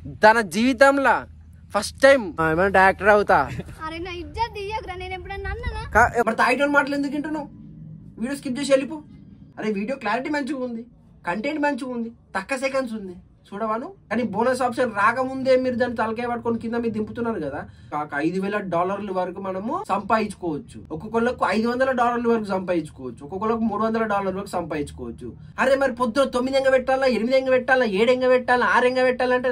తన జీవితంలో first time ఏమైనా డైరెక్టర్ అవుతా అరే నా ఇజ్జత్ తీయకురా నేను ఎప్పుడన్నా అన్నానా కా- మరి తాగిటోని మాటలు ఎందుకు వింటున్నావు వీడియో స్కిప్ చేసి వెళ్ళిపో అరే వీడియో క్లారిటీ మంచిగా ఉంది కంటెంట్ మంచిగా ఉంది తక్కువ సెకండ్స్ ఉంది చూడవాను కానీ బోనస్ ఆప్షన్ రాకముందే మీరు దాన్ని తలకాయ పట్టుకొని కింద మీరు దింపుతున్నారు కదా కాక ఐదు వేల డాలర్ల వరకు మనము సంపాదించుకోవచ్చు ఒక్కొక్కళ్ళకు ఐదు వందల డాలర్ల వరకు సంపాదించుకోవచ్చు ఒక్కొక్కళ్ళకు మూడు వందల డాలర్ల వరకు సంపాదించుకోవచ్చు అరే మరి పొద్దున తొమ్మిది ఎంగ పెట్టాలా ఎనిమిది ఎంగ పెట్టాలా ఏడు ఎంగ పెట్టాలా ఆరు ఎంగ పెట్టాలంటే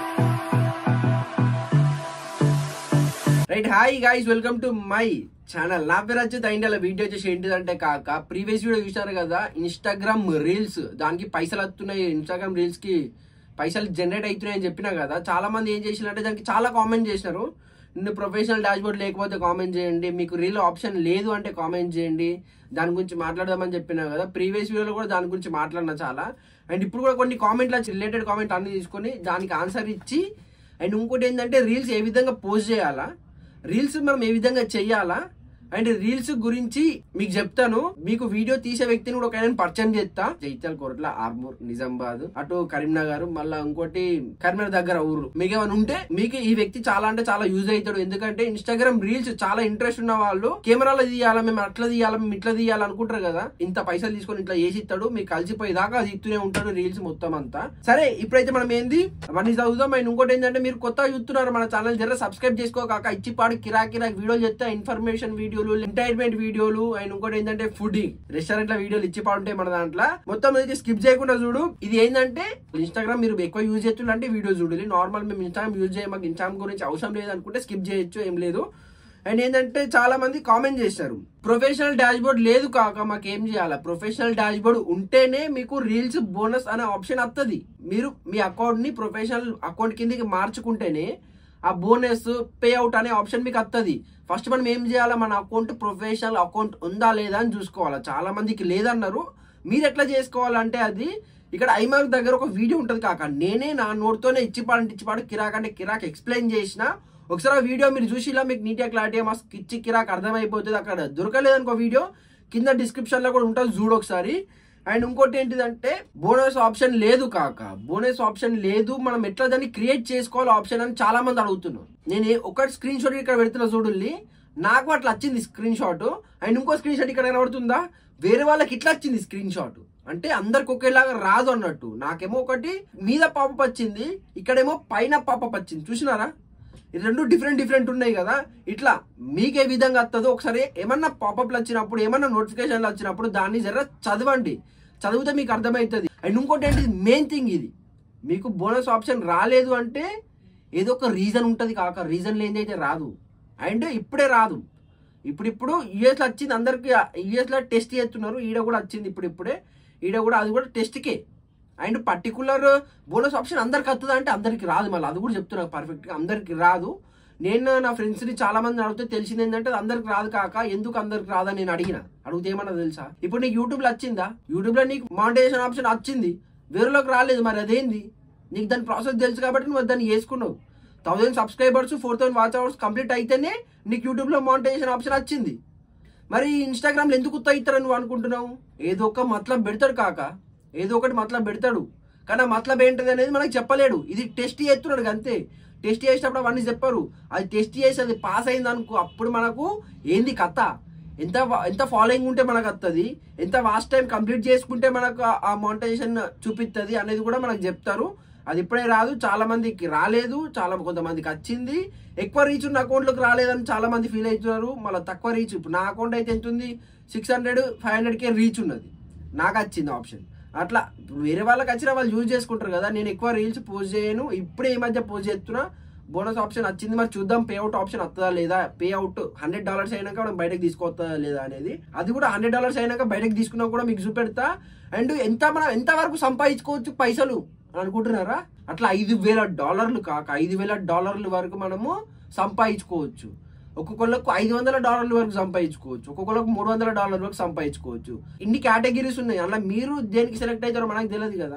right hi guys welcome to my channel నా పేరు వచ్చి ఇండియాలో వీడియో వచ్చేసి ఏంటిదంటే కాక ప్రీవియస్ వీడియో చూసారు కదా ఇన్స్టాగ్రామ్ రీల్స్ దానికి పైసలు వస్తున్నాయి ఇన్స్టాగ్రామ్ రీల్స్ కి పైసలు జనరేట్ అవుతున్నాయి అని చెప్పినా కదా చాలా మంది ఏం చేసినారంటే దానికి చాలా కామెంట్ చేసినారు నిన్ను ప్రొఫెషనల్ డాష్బోర్డ్ లేకపోతే కామెంట్ చేయండి మీకు రీల్ ఆప్షన్ లేదు అంటే కామెంట్ చేయండి దాని గురించి మాట్లాడదామని చెప్పినా కదా ప్రీవియస్ వీడియోలో కూడా దాని గురించి మాట్లాడినా చాలా అండ్ ఇప్పుడు కూడా కొన్ని కామెంట్లు రిలేటెడ్ కామెంట్ అన్ని తీసుకొని దానికి ఆన్సర్ ఇచ్చి అండ్ ఇంకోటి ఏంటంటే రీల్స్ ఏ విధంగా పోస్ట్ చేయాలా రీల్స్ మనం ఏ విధంగా చెయ్యాలా అండ్ రీల్స్ గురించి మీకు చెప్తాను మీకు వీడియో తీసే వ్యక్తిని కూడా ఒక ఆయన పరిచయం చేస్తా జైత్యాల కోరట్ల ఆర్మూర్ నిజామాబాద్ అటు కరీంనగర్ మళ్ళా ఇంకోటి కరీంనగర్ దగ్గర ఊరు మీకు ఏమైనా ఉంటే మీకు ఈ వ్యక్తి చాలా అంటే చాలా యూజ్ అవుతాడు ఎందుకంటే ఇన్స్టాగ్రామ్ రీల్స్ చాలా ఇంట్రెస్ట్ ఉన్న వాళ్ళు కెమెరాలో తీయాలా మేము అట్లా తీయాలా మేము ఇట్లా తీయాలి అనుకుంటారు కదా ఇంత పైసలు తీసుకొని ఇట్లా చేసి ఇస్తాడు మీకు కలిసిపోయేదాకా అది ఇస్తూనే ఉంటాడు రీల్స్ మొత్తం అంతా సరే ఇప్పుడైతే మనం ఏంది అవన్నీ చదువుదాం అండ్ ఇంకోటి ఏంటంటే మీరు కొత్తగా చూస్తున్నారు మన ఛానల్ జర సబ్స్క్రైబ్ చేసుకోకాక ఇచ్చిపాడు కిరా కిరా వీడియోలు చెప్తే ఇన్ఫర్మేషన్ వీడియోలు ఎంటర్టైన్మెంట్ వీడియోలు అండ్ ఇంకోటి ఏంటంటే ఫుడింగ్ రెస్టారెంట్ లో వీడియోలు ఇచ్చిపాడు ఉంటాయి మన దాంట్లో మొత్తం అయితే స్కిప్ చేయకుండా చూడు ఇది ఏంటంటే ఇన్స్టాగ్రామ్ మీరు ఎక్కువ యూజ్ చేస్తుంటే వీడియో చూడాలి నార్మల్ మేము ఇన్స్టాగ్రామ్ యూజ్ చేయ మాకు ఇన్స్టాగ్రామ్ గురించి అవసరం లేదు అనుకుంటే స్కిప్ చేయొచ్చు ఏం లేదు అండ్ ఏంటంటే చాలా మంది కామెంట్ చేశారు ప్రొఫెషనల్ డాష్ బోర్డ్ లేదు కాక మాకు ఏం చేయాలా ప్రొఫెషనల్ డాష్ బోర్డ్ ఉంటేనే మీకు రీల్స్ బోనస్ అనే ఆప్షన్ వస్తుంది మీరు మీ అకౌంట్ ని ప్రొఫెషనల్ అకౌంట్ కిందకి మార్చుకుంటేనే ఆ బోనస్ పే అవుట్ అనే ఆప్షన్ మీకు వస్తుంది ఫస్ట్ మనం ఏం చేయాలా మన అకౌంట్ ప్రొఫెషనల్ అకౌంట్ ఉందా లేదా అని చూసుకోవాలా చాలా మందికి లేదన్నారు మీరు ఎట్లా చేసుకోవాలంటే అది ఇక్కడ ఐమార్క్ దగ్గర ఒక వీడియో ఉంటుంది కాక నేనే నా నోట్తోనే ఇచ్చిపాడంటే ఇచ్చిపాడు కిరాక్ అంటే కిరాక్ ఎక్స్ప్లెయిన్ చేసిన ఒకసారి ఆ వీడియో మీరు చూసి ఇలా మీకు నీట్గా క్లారిటీ మా ఇచ్చి కిరాక్ అర్థమైపోతుంది అక్కడ దొరకలేదనుకో వీడియో కింద డిస్క్రిప్షన్ లో కూడా ఉంటుంది చూడు ఒకసారి అండ్ ఇంకోటి ఏంటిదంటే బోనస్ ఆప్షన్ లేదు కాక బోనస్ ఆప్షన్ లేదు మనం ఎట్లా దాన్ని క్రియేట్ చేసుకోవాలి ఆప్షన్ అని చాలా మంది అడుగుతున్నారు నేను ఏ- ఒక స్క్రీన్ షాట్ ఇక్కడ పెడుతున్నా చూడుల్లి నాకు అట్లా వచ్చింది స్క్రీన్ షాట్ అండ్ ఇంకో స్క్రీన్ షాట్ ఇక్కడ కనబడుతుందా వేరే వాళ్ళకి ఇట్లా వచ్చింది స్క్రీన్ షాట్ అంటే అందరికి ఒకేలాగా రాదు అన్నట్టు నాకేమో ఒకటి మీద పాపప్ వచ్చింది ఇక్కడేమో పైన పాపప్ వచ్చింది చూసినారా ఈ రెండు డిఫరెంట్ డిఫరెంట్ ఉన్నాయి కదా ఇట్లా మీకు ఏ విధంగా వస్తుందో ఒకసారి ఏమన్నా పాపప్లు వచ్చినప్పుడు ఏమన్నా నోటిఫికేషన్లు వచ్చినప్పుడు దాన్ని జర చదవండి చదివితే మీకు అర్థమవుతుంది అండ్ ఇంకోటి ఏంటి మెయిన్ థింగ్ ఇది మీకు బోనస్ ఆప్షన్ రాలేదు అంటే ఏదో ఒక రీజన్ ఉంటుంది కాక రీజన్ లేనిది అయితే రాదు అండ్ ఇప్పుడే రాదు ఇప్పుడు ఇప్పుడు యుఎస్ లో వచ్చింది అందరికి యుఎస్ లో టెస్ట్ చేస్తున్నారు ఈడ కూడా వచ్చింది ఇప్పుడు ఇప్పుడే ఈడ కూడా అది కూడా టెస్ట్కే అండ్ పర్టికులర్ బోనస్ ఆప్షన్ అందరికి వస్తుందా అంటే అందరికి రాదు మళ్ళీ అది కూడా చెప్తున్నా పర్ఫెక్ట్ గా అందరికి రాదు నేను నా ఫ్రెండ్స్ ని చాలా మంది అడిగితే తెలిసింది ఏంటంటే అది అందరికి రాదు కాక ఎందుకు అందరికి రాదని నేను అడిగిన అడిగితే ఏమన్నా తెలుసా ఇప్పుడు నీకు యూట్యూబ్ లో వచ్చిందా యూట్యూబ్ లో నీకు మానిటైజేషన్ ఆప్షన్ వచ్చింది వేరేలోకి రాలేదు మరి అదేంది నీకు దాని ప్రాసెస్ తెలుసు కాబట్టి నువ్వు దాన్ని చేసుకున్నావు thousand subscribers four thousand watch hours complete అయితేనే నీకు యూట్యూబ్ లో మానిటైజేషన్ ఆప్షన్ వచ్చింది మరి ఇన్స్టాగ్రామ్ లో ఎందుకు ఇస్తారని నువ్వు అనుకుంటున్నావు ఏదో ఒక మతలబ్ పెడతాడు కాక ఏదో ఒకటి మతలబ్ పెడతాడు కానీ ఆ మతలబ్ ఏంటిది అనేది మనకు చెప్పలేడు ఇది టెస్ట్ చేస్తున్నాడు అంతే టెస్ట్ చేసేటప్పుడు అవన్నీ చెప్పారు అది టెస్ట్ చేసి అది పాస్ అయింది అనుకో అప్పుడు మనకు ఏంది కథ ఎంత వా- ఎంత ఫాలోయింగ్ ఉంటే మనకు వస్తుంది ఎంత వాస్ట్ టైం కంప్లీట్ చేసుకుంటే మనకు ఆ- ఆ మానిటైజేషన్ చూపిస్తుంది అనేది కూడా మనకు చెప్తారు అది ఇప్పుడే రాదు చాలా మందికి రాలేదు చాలా కొంతమందికి వచ్చింది ఎక్కువ రీచ్ ఉన్న అకౌంట్లోకి రాలేదని చాలా మంది ఫీల్ అవుతున్నారు మళ్ళీ తక్కువ రీచ్ ఇప్పుడు నా అకౌంట్ అయితే ఎంత ఉంది six hundred five hundred K reach ఉన్నది నాకు వచ్చింది ఆప్షన్ అట్లా ఇప్పుడు వేరే వాళ్ళకి వచ్చినా వాళ్ళు యూజ్ చేసుకుంటారు కదా నేను ఎక్కువ రీల్స్ పోస్ట్ చేయను ఇప్పుడే ఈ మధ్య పోస్ట్ చేస్తున్నా బోనస్ ఆప్షన్ వచ్చింది మరి చూద్దాం పే అవుట్ ఆప్షన్ వస్తుందా లేదా పే అవుట్ హండ్రెడ్ డాలర్స్ అయినాక మనం బయటకు తీసుకొస్తుందా లేదా అనేది అది కూడా హండ్రెడ్ డాలర్స్ అయినాక బయటకు తీసుకున్నా కూడా మీకు చూపెడతా అండ్ ఎంత మనం ఎంత వరకు సంపాదించుకోవచ్చు పైసలు అని అనుకుంటున్నారా అట్లా ఐదు వేల డాలర్లు కాక ఐదు వేల డాలర్ల వరకు మనము సంపాదించుకోవచ్చు ఒక్కొక్కళ్ళకు ఐదు వందల డాలర్ల వరకు సంపాదించుకోవచ్చు ఒక్కొక్కళ్ళకు మూడు వందల డాలర్ల వరకు సంపాదించుకోవచ్చు ఇన్ని కేటగిరీస్ ఉన్నాయి అలా మీరు దేనికి సెలెక్ట్ అవుతారో మనకు తెలియదు కదా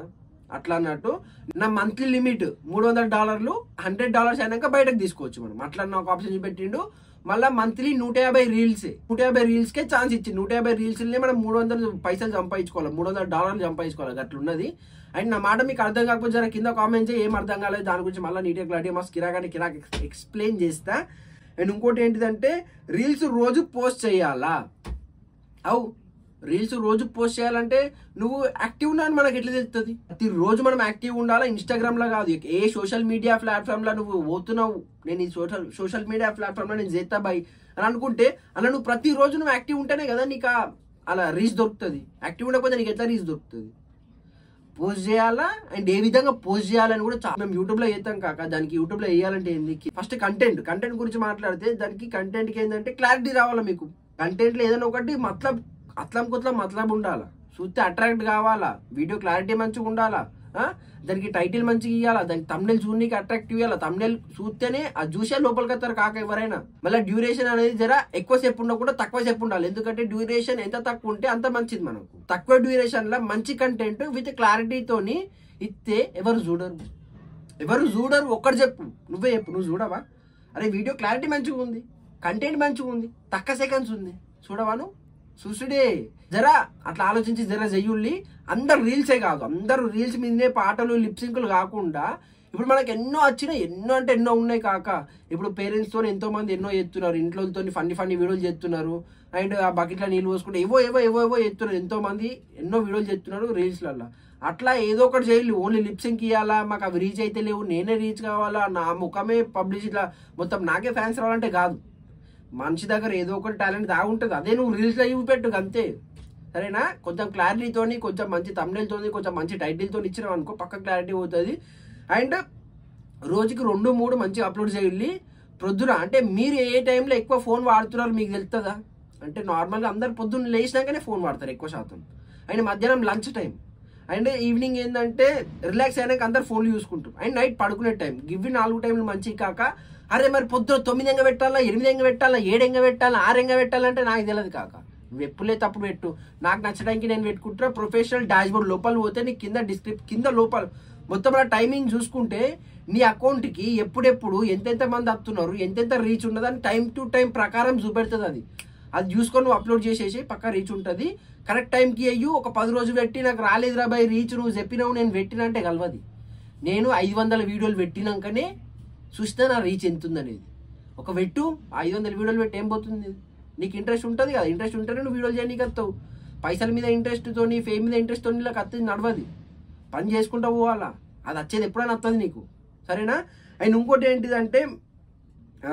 అట్లా అన్నట్టు నా మంత్లీ లిమిట్ మూడు వందల డాలర్లు హండ్రెడ్ డాలర్స్ అయినాక బయటకు తీసుకోవచ్చు మనం అట్లా నాకు ఆప్షన్ పెట్టిండు మళ్ళీ మంత్లీ నూట యాభై రీల్స్ నూట యాభై రీల్స్ కే ఛాన్స్ ఇచ్చి నూట యాభై రీల్స్ మనం మూడు వందలు పైసలు సంపాదించుకోవాలి మూడు వందల డాలర్లు సంపాదించుకోవాలి అట్లా ఉన్నది అండ్ నా మాట మీకు అర్థం కాకపోతే జర కింద కామెంట్ చేయి ఏం అర్థం కాలేదు దాని గురించి మళ్ళీ నీట్గా క్లారిటీ మస్తు కిరాకాని కిరాక్ ఎక్స్ప్లెయిన్ చేస్తా అండ్ ఇంకోటి ఏంటిదంటే రీల్స్ రోజు పోస్ట్ చేయాలా అవు రీల్స్ రోజు పోస్ట్ చేయాలంటే నువ్వు యాక్టివ్ ఉన్నా అని మనకి ఎట్లా తెలుస్తుంది ప్రతి రోజు మనం యాక్టివ్ ఉండాలా ఇన్స్టాగ్రామ్ లో కాదు ఏ సోషల్ మీడియా ప్లాట్ఫామ్ లో నువ్వు పోతున్నావు నేను ఈ సోషల్ సోషల్ మీడియా ప్లాట్ఫామ్ లో నేను చేస్తా బాయ్ అని అనుకుంటే అలా నువ్వు ప్రతి రోజు నువ్వు యాక్టివ్ ఉంటేనే కదా నీకు ఆ- అలా రీచ్ దొరుకుతుంది యాక్టివ్ ఉండకపోతే నీకు ఎట్లా రీచ్ దొరుకుతుంది పోస్ట్ చేయాలా అండ్ ఏ విధంగా పోస్ట్ చేయాలని కూడా చాలా మేము యూట్యూబ్ లో చేస్తాం కాక దానికి యూట్యూబ్ లో వేయాలంటే ఏంది ఫస్ట్ కంటెంట్ కంటెంట్ గురించి మాట్లాడితే దానికి కంటెంట్ కి ఏంటంటే క్లారిటీ రావాలా మీకు కంటెంట్ లో ఏదైనా ఒకటి మతలబ్ అట్లం కొట్ల మతలబ్ ఉండాలా చూస్తే అట్రాక్ట్ కావాలా వీడియో క్లారిటీ మంచిగా ఉండాలా ఆ? దానికి టైటిల్ మంచిగా ఇవ్వాలా దానికి తమ్నెల్ చూడడానికి అట్రాక్టివ్ ఇవ్వాలా తమ్నెల్ చూస్తేనే ఆ చూసే లోపలికి వస్తారు కాక ఎవరైనా మళ్ళీ డ్యూరేషన్ అనేది జర ఎక్కువ సేపు ఉండకుండా తక్కువ సేపు ఉండాలి ఎందుకంటే డ్యూరేషన్ ఎంత తక్కువ ఉంటే అంత మంచిది మనకు తక్కువ డ్యూరేషన్ లో మంచి కంటెంట్ విత్ క్లారిటీతోని ఇస్తే ఎవరు చూడరు ఎవరు చూడరు ఒక్కడు చెప్పు నువ్వే చెప్పు నువ్వు చూడవా అరే వీడియో క్లారిటీ మంచిగా ఉంది కంటెంట్ మంచిగా ఉంది తక్కువ సెకండ్స్ ఉంది చూడవా నువ్వు చూసుడే జరా అట్లా ఆలోచించి జర చెయ్యుల్లి అందరు రీల్సే కాదు అందరు రీల్స్ మీదనే పాటలు లిప్సింకులు కాకుండా ఇప్పుడు మనకి ఎన్నో వచ్చినాయి ఎన్నో అంటే ఎన్నో ఉన్నాయి కాక ఇప్పుడు పేరెంట్స్ తో ఎంతో మంది ఎన్నో చేస్తున్నారు ఇంట్లోతో ఫన్నీ ఫన్నీ వీడియోలు చేస్తున్నారు అండ్ ఆ బకెట్లో నీళ్ళు పోసుకుంటే ఏవో ఏవో ఏవో ఏవో చేస్తున్నారు ఎంతో మంది ఎన్నో వీడియోలు చేస్తున్నారు రీల్స్లలో అట్లా ఏదో ఒకటి చేయాలి ఓన్లీ లిప్సింగ్ ఇవ్వాలా మాకు అవి రీచ్ అయితే లేవు నేనే రీచ్ కావాలా నా ముఖమే పబ్లిష్ ఇట్లా మొత్తం నాకే ఫ్యాన్స్ రావాలంటే కాదు మనిషి దగ్గర ఏదో ఒకటి టాలెంట్ దాగి ఉంటుంది అదే నువ్వు రీల్స్లో ఇవి పెట్టు అంతే సరేనా కొంచెం క్లారిటీతోని కొంచెం మంచి తమిళతోని కొంచెం మంచి టైటిల్తో ఇచ్చినావు అనుకో పక్క క్లారిటీ అవుతుంది అండ్ రోజుకి రెండు మూడు మంచిగా అప్లోడ్ చేయాలి ప్రొద్దున అంటే మీరు ఏ టైంలో ఎక్కువ ఫోన్ వాడుతున్నారు మీకు తెలుస్తుందా అంటే నార్మల్గా అందరు పొద్దున్న లేచినాకనే ఫోన్ వాడతారు ఎక్కువ శాతం అండ్ మధ్యాహ్నం లంచ్ టైం అండ్ ఈవినింగ్ ఏంటంటే రిలాక్స్ అయినాక అందరు ఫోన్లు చూసుకుంటారు అండ్ నైట్ పడుకునే టైం గివ్వి నాలుగు టైంలు మంచి కాక అరే మరి పొద్దున తొమ్మిది ఎంగ పెట్టాలా ఎనిమిది ఎంగ పెట్టాలా ఏడు ఎంగ పెట్టాలా ఆరు ఎంగ పెట్టాలంటే నాకు తెలియదు కాక నువ్వు ఎప్పులే తప్పుడు పెట్టు నాకు నచ్చడానికి నేను పెట్టుకుంటున్నా ప్రొఫెషనల్ డాష్ బోర్డ్ లోపల పోతే నీకు కింద డిస్క్రిప్ కింద లోపల మొత్తం ఆ టైమింగ్ చూసుకుంటే నీ అకౌంట్కి ఎప్పుడెప్పుడు ఎంతెంత మంది వస్తున్నారు ఎంతెంత రీచ్ ఉన్నదని టైం టు టైం ప్రకారం చూపెడుతుంది అది అది చూసుకొని నువ్వు అప్లోడ్ చేసేసి పక్క రీచ్ ఉంటుంది కరెక్ట్ టైంకి అయ్యి ఒక పది రోజులు పెట్టి నాకు రాలేదురా బాయ్ రీచ్ నువ్వు చెప్పినావు నేను పెట్టినంటే కలవది నేను ఐదు వందల వీడియోలు పెట్టినాకనే చూస్తే నా రీచ్ ఎంత ఉందనేది ఒక పెట్టు ఐదు వందల వీడియోలు పెట్టి ఏం పోతుంది నీకు ఇంట్రెస్ట్ ఉంటుంది కదా ఇంట్రెస్ట్ ఉంటేనే నువ్వు వీడియోలు చేయడానికి వస్తావు పైసల మీద ఇంట్రెస్ట్తో ఫేమ్ మీద ఇంట్రెస్ట్తో ఇలా కత్తి నడవది పని చేసుకుంటూ పోవాలా అది వచ్చేది ఎప్పుడైనా వస్తుంది నీకు సరేనా అండ్ ఇంకోటి ఏంటిదంటే ఆ,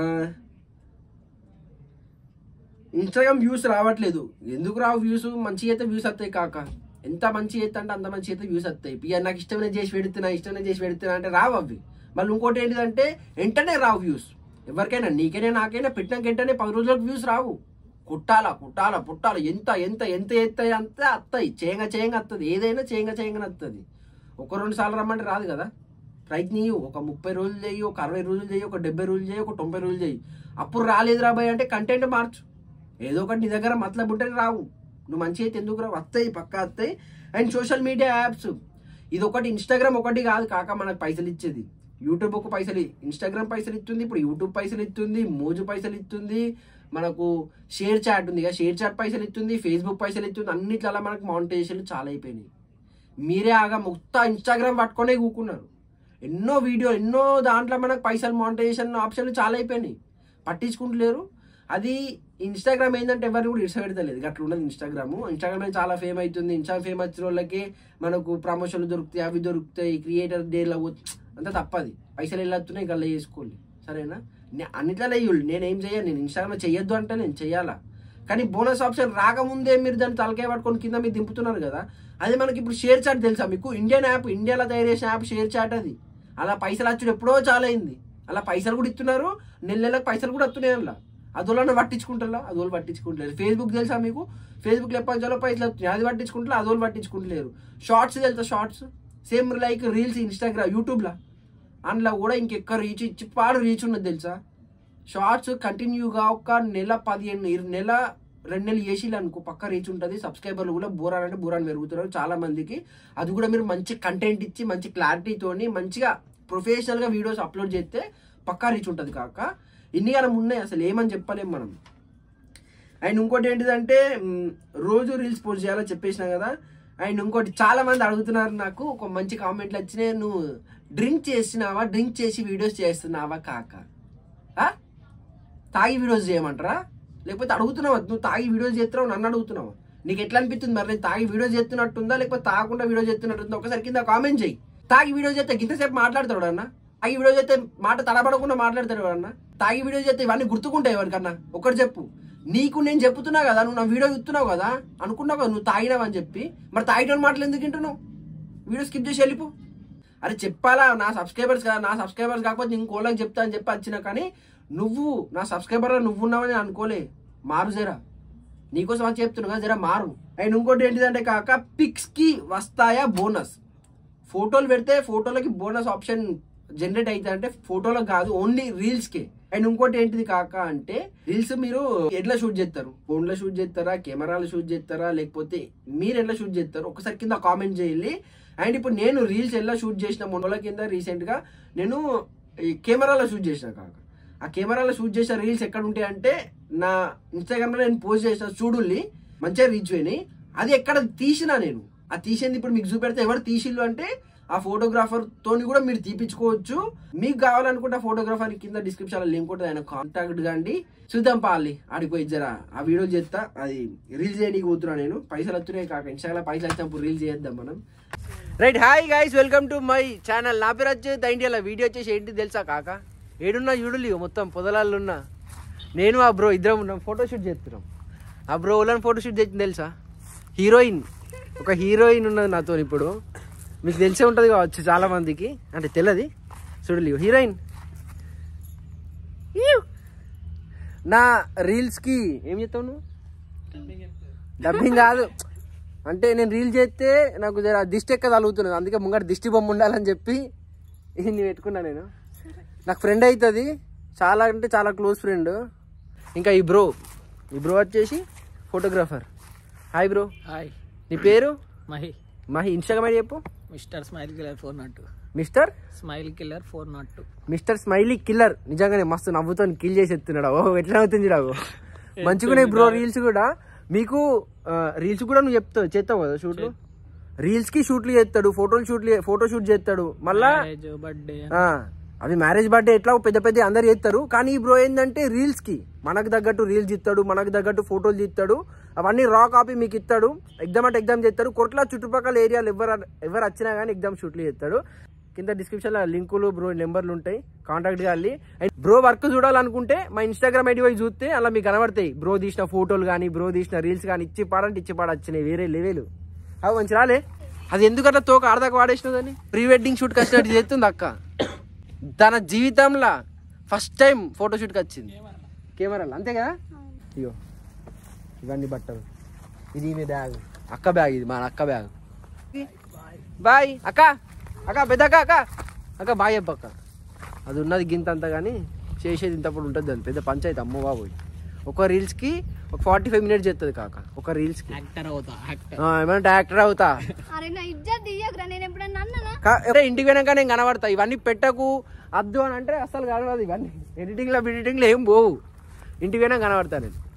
ఇన్స్టాగ్రామ్ వ్యూస్ రావట్లేదు ఎందుకు రావు వ్యూస్ మంచి అయితే వ్యూస్ వస్తాయి కాక ఎంత మంచి అయితే అంటే అంత మంచి అయితే వ్యూస్ వస్తాయి ఇక నాకు ఇష్టమైన చేసి పెడుతున్నా ఇష్టమైన చేసి పెడుతున్నా అంటే రావు అవి మళ్ళీ ఇంకోటి ఏంటిదంటే వెంటనే రావు వ్యూస్ ఎవరికైనా నీకైనా నాకైనా పెట్టినాక వెంటనే పది రోజులకు వ్యూస్ రావు కుట్టాలా కుట్టాలా పుట్టాలా ఎంత ఎంత ఎంత ఎత్తాయి అంత వస్తాయి చేయంగా చేయంగా వస్తుంది ఏదైనా చేయంగా చేయంగా వస్తుంది ఒక రెండు సార్లు రమ్మంటే రాదు కదా ప్రయత్నియు ఒక ముప్పై రోజులు చెయ్యి ఒక అరవై రోజులు చెయ్యి ఒక డెబ్బై రోజులు చెయ్యి ఒక తొంభై రోజులు చెయ్యి అప్పుడు రాలేదు రాబాయ్ అంటే కంటెంట్ మార్చు ఏదో ఒకటి నీ దగ్గర మతలబ్ ఉంటే రావు నువ్వు మంచి అయితే ఎందుకు రావు వస్తాయి పక్కా వస్తాయి అండ్ సోషల్ మీడియా యాప్స్ ఇది ఒకటి ఇన్స్టాగ్రామ్ ఒకటి కాదు కాక మనకు పైసలు ఇచ్చేది యూట్యూబ్ ఒక పైసలు ఇన్స్టాగ్రామ్ పైసలు ఇస్తుంది ఇప్పుడు యూట్యూబ్ పైసలు ఇస్తుంది మోజు పైసలు ఇస్తుంది మనకు షేర్ చాట్ ఉంది కదా షేర్ చాట్ పైసలు ఇస్తుంది ఫేస్బుక్ పైసలు ఇస్తుంది అన్నిట్లలో మనకు మౌంటేషన్ చాలా అయిపోయినాయి మీరే ఆగా మొత్తం ఇన్స్టాగ్రామ్ పట్టుకొనే కూకున్నారు ఎన్నో వీడియో ఎన్నో దాంట్లో మనకు పైసలు మానిటైజేషన్ ఆప్షన్లు చాలా అయిపోయినాయి పట్టించుకుంటలేరు అది ఇన్స్టాగ్రామ్ ఏంటంటే ఎవరు కూడా ఇష్టపెడతలేదు అట్లా ఉన్నది ఇన్స్టాగ్రామ్ ఇన్స్టాగ్రామ్ ఫేమ్ అవుతుంది ఇన్స్టా ఫేమ్ వచ్చిన వాళ్ళకి మనకు ప్రమోషన్లు దొరుకుతాయి అవి దొరుకుతాయి క్రియేటర్ డేలో అంతా తప్పది పైసలు వెళ్ళొస్తున్నాయి గల్ల చేసుకోవాలి సరేనా నే- అన్నిట్లలో వేయాలి నేను ఏం చేయను నేను ఇన్స్టాగ్రామ్ చేయొద్దు అంటే నేను చెయ్యాలా కానీ బోనస్ ఆప్షన్ రాకముందే మీరు దాన్ని తలకాయ పట్టుకొని కింద మీరు దింపుతున్నారు కదా అది మనకి ఇప్పుడు షేర్ చాట్ తెలుసా మీకు ఇండియన్ యాప్ ఇండియాలో తయారు చేసిన యాప్ షేర్ చాట్ అది అలా పైసలు వచ్చుడు ఎప్పుడో చాలా అయింది అలా పైసలు కూడా ఇస్తున్నారు నెల నెలకు పైసలు కూడా వస్తున్నాయి అలా అదోళ్ళని పట్టించుకుంటారా అదోళ్ళు పట్టించుకుంటలేరు ఫేస్బుక్ తెలుసా మీకు ఫేస్బుక్ ఎప్పటిలో పైసలు వస్తున్నాయి అది పట్టించుకుంటారు అదోళ్ళు పట్టించుకుంటలేరు షార్ట్స్ తెలుసా shorts same like reels Instagram యూట్యూబ్లో అందులో కూడా ఇంకెక్క రీచ్ ఇచ్చి పాడు రీచ్ ఉన్నది తెలుసా షార్ట్స్ కంటిన్యూగా ఒక నెల పదిహేను ఇర- నెల రెండు నెలలు చేసిల్లు అనుకో పక్క రీచ్ ఉంటుంది సబ్స్క్రైబర్లు కూడా బోరాన్ అంటే బోరాన్ పెరుగుతున్నారు చాలా మందికి అది కూడా మీరు మంచి కంటెంట్ ఇచ్చి మంచి క్లారిటీతోని మంచిగా ప్రొఫెషనల్గా వీడియోస్ అప్లోడ్ చేస్తే పక్కా రీచ్ ఉంటుంది కాక ఇన్ని కాలం ఉన్నాయి అసలు ఏమని చెప్పలేం మనం అండ్ ఇంకోటి ఏంటిదంటే మ్, రోజు రీల్స్ పోస్ట్ చేయాలో చెప్పేసిన కదా అండ్ ఇంకోటి చాలా మంది అడుగుతున్నారు నాకు ఒక మంచి కామెంట్లు వచ్చినాయి నువ్వు డ్రింక్ చేసినావా డ్రింక్ చేసి వీడియోస్ చేస్తున్నావా కాక ఆ? తాగి వీడియోస్ చేయమంటారా లేకపోతే అడుగుతున్నావా నువ్వు తాగి వీడియోస్ చేస్తున్నావు నన్ను అడుగుతున్నావు నీకు ఎట్లా అనిపిస్తుంది మరి నేను తాగి వీడియో చేస్తున్నట్టుందా లేకపోతే తాగకుండా వీడియో చేస్తున్నట్టుందా ఒకసారి కింద కామెంట్ చేయి తాగి వీడియో చేస్తే ఇంతసేపు మాట్లాడతాడు అన్న తాగి వీడియో చేస్తే మాట తడబడకుండా మాట్లాడతాడు అన్న తాగి వీడియో చేస్తే ఇవన్నీ గుర్తుకుంటాయి ఎవరికన్నా ఒకటి చెప్పు నీకు నేను చెప్తున్నా కదా నువ్వు నా వీడియో చూస్తున్నావు కదా అనుకున్నావు కదా నువ్వు తాగినావు అని చెప్పి మరి తాగిన మాటలు ఎందుకు వింటున్నావు వీడియో స్కిప్ చేసి వెళ్ళిపో అరే చెప్పాలా నా సబ్స్క్రైబర్స్ కదా నా సబ్స్క్రైబర్స్ కాకపోతే ఇంకోళ్ళకి చెప్తా అని చెప్పి వచ్చినా కానీ నువ్వు నా సబ్స్క్రైబర్ నువ్వు ఉన్నావని నేను అనుకోలే మారు జరా నీకోసం అని చెప్తున్నా కదా జరా మారు అండ్ ఇంకోటి ఏంటిదంటే కాక పిక్స్ కి వస్తాయా బోనస్ ఫోటోలు పెడితే ఫోటోలకి బోనస్ ఆప్షన్ జనరేట్ అయితే అంటే ఫోటోలకు కాదు ఓన్లీ రీల్స్ కి అండ్ ఇంకోటి ఏంటిది కాక అంటే రీల్స్ మీరు ఎట్లా షూట్ చేస్తారు ఫోన్ లో షూట్ చేస్తారా కెమెరాలో షూట్ చేస్తారా లేకపోతే మీరు ఎట్లా షూట్ చేస్తారు ఒకసారి కింద కామెంట్ చేయాలి అండ్ ఇప్పుడు నేను రీల్స్ ఎలా షూట్ చేసిన మొన్న కింద రీసెంట్ గా నేను ఈ కెమెరాలో షూట్ చేసిన కాక ఆ కెమెరాలో షూట్ చేసిన రీల్స్ ఎక్కడ ఉంటాయి అంటే నా ఇన్స్టాగ్రామ్ లో నేను పోస్ట్ చేసిన చూడుల్ని మంచిగా రీచ్ అయినాయి అది ఎక్కడ తీసినా నేను ఆ తీసింది ఇప్పుడు మీకు చూపెడితే ఎవరు తీసిల్లు అంటే ఆ ఫోటోగ్రాఫర్ తోని కూడా మీరు తీపించుకోవచ్చు మీకు కావాలనుకుంటే ఆ ఫోటోగ్రాఫర్ కింద డిస్క్రిప్షన్ లో లింక్ ఉంటుంది ఆయన కాంటాక్ట్ కాండి చూద్దాం పాలి ఆడికి పోయి జరా ఆ వీడియో చేస్తా అది రీల్స్ చేయడానికి పోతున్నా నేను పైసలు వస్తున్నాయి కాక ఇన్స్టాగ్రామ్ పైసలు వచ్చినప్పుడు రీల్స్ చేద్దాం మనం right hi guys welcome to my channel నా పేరు వచ్చి ఇండియాలో వీడియో వచ్చేసి ఏంటి తెలుసా కాక ఏడున్నా చూడులి మొత్తం పొదలాళ్ళు ఉన్నా నేను ఆ బ్రో ఇద్దరం ఉన్నాం ఫోటోషూట్ చేస్తున్నాం ఆ బ్రో వాళ్ళని ఫోటోషూట్ చేసింది తెలుసా హీరోయిన్ ఒక హీరోయిన్ ఉన్నది నాతో ఇప్పుడు మీకు తెలిసే ఉంటుంది కావచ్చు చాలా మందికి అంటే తెలియదు చూడలి హీరోయిన్ ఈవ్. నా రీల్స్కి ఏం చెప్తావు నువ్వు డబ్బింగ్ కాదు అంటే నేను రీల్ చేస్తే నాకు జర దిష్టి ఎక్క తలుగుతున్నది అందుకే ముంగట దిష్టి బొమ్మ ఉండాలని చెప్పి ఇన్ని పెట్టుకున్నా నేను నాకు ఫ్రెండ్ అవుతుంది చాలా అంటే చాలా క్లోజ్ ఫ్రెండ్ ఇంకా ఈ బ్రో ఈ బ్రో వచ్చేసి ఫోటోగ్రాఫర్ హాయ్ బ్రో హాయ్ నీ పేరు మహి మా ఇన్స్టాగ్రామ్ ఐడి చెప్పు mister smile killer four not two mister smile killer four not two mister smiley killer నిజంగానే మస్తు నవ్వుతో కిల్ చేసి ఎత్తున్నాడు ఓ ఎట్లా అవుతుంది రావు మంచిగానే బ్రో రీల్స్ కూడా మీకు రీల్స్ కూడా నువ్వు చెప్తావు చేస్తావు కదా షూట్లు రీల్స్ కి షూట్లు చేస్తాడు ఫోటోలు షూట్లు ఫోటో షూట్ చేస్తాడు మళ్ళా మ్యారేజ్ బర్త్డే ఆ, అవి మ్యారేజ్ బర్త్డే ఎట్లా పెద్ద పెద్ద అందరు చేస్తారు కానీ ఈ బ్రో ఏంటంటే రీల్స్ కి మనకు తగ్గట్టు రీల్స్ ఇస్తాడు మనకు తగ్గట్టు ఫోటోలు తీస్తాడు అవన్నీ రా కాపీ మీకు ఇస్తాడు ఎగ్జామ్ అంటే ఎగ్జామ్ చేస్తాడు కొట్ల చుట్టుపక్కల ఏరియాలు ఎవరు ఎవరు వచ్చినా కానీ ఎగ్జామ్ షూట్లు చేస్తాడు కింద డిస్క్రిప్షన్ లో లింకులు బ్రో నెంబర్లు ఉంటాయి కాంటాక్ట్ కావాలి అండ్ బ్రో వర్క్ చూడాలనుకుంటే మా ఇన్స్టాగ్రామ్ ఐడి పోయి చూస్తే అలా మీకు కనబడతాయి బ్రో తీసిన ఫోటోలు కానీ బ్రో తీసిన రీల్స్ కానీ ఇచ్చి పాడంటే ఇచ్చి పాడ వచ్చినాయి వేరే లెవెలు అవి మంచి రాలే అది ఎందుకట్లా తోక ఆడదాకా వాడేసినదని ప్రీ వెడ్డింగ్ షూట్కి వచ్చినట్టు చేస్తుంది అక్క తన జీవితంలో ఫస్ట్ టైం ఫోటోషూట్కి వచ్చింది కెమెరాలో అంతే కదా అయ్యో ఇవన్నీ బట్టలు ఇది ఈమె బ్యాగ్ అక్క బ్యాగ్ ఇది మా అక్క బ్యాగ్ బాయ్ అక్క అక్క పెద్ద అక్క అక్క అక్క బాయ్ చెప్పు అక్క అది ఉన్నది గింత అంతా కానీ చేసేది ఇంతప్పుడు ఉంటుంది దాని పెద్ద పంచాయతీ అమ్మ బాబోయ్ ఒక రీల్స్కి ఒక ఫార్టీ ఫైవ్ మినిట్స్ చేస్తుంది కాక ఒక రీల్స్కి యాక్టర్ అవుతా యాక్టర్ ఏమంటే యాక్టర్ అవుతా అరే నా ఇజ్జత్ తీయకురా నేను ఎప్పుడన్నా అన్ననా కా- అరే ఇంటికి పోయినాక నేను కనబడతా ఇవన్నీ పెట్టకు అద్దు అని అంటే అసలు కనబడదు ఇవన్నీ ఎడిటింగ్ లో ఎడిటింగ్ లో ఏం పోవు ఇంటికి పోయినా కనబడతా నేను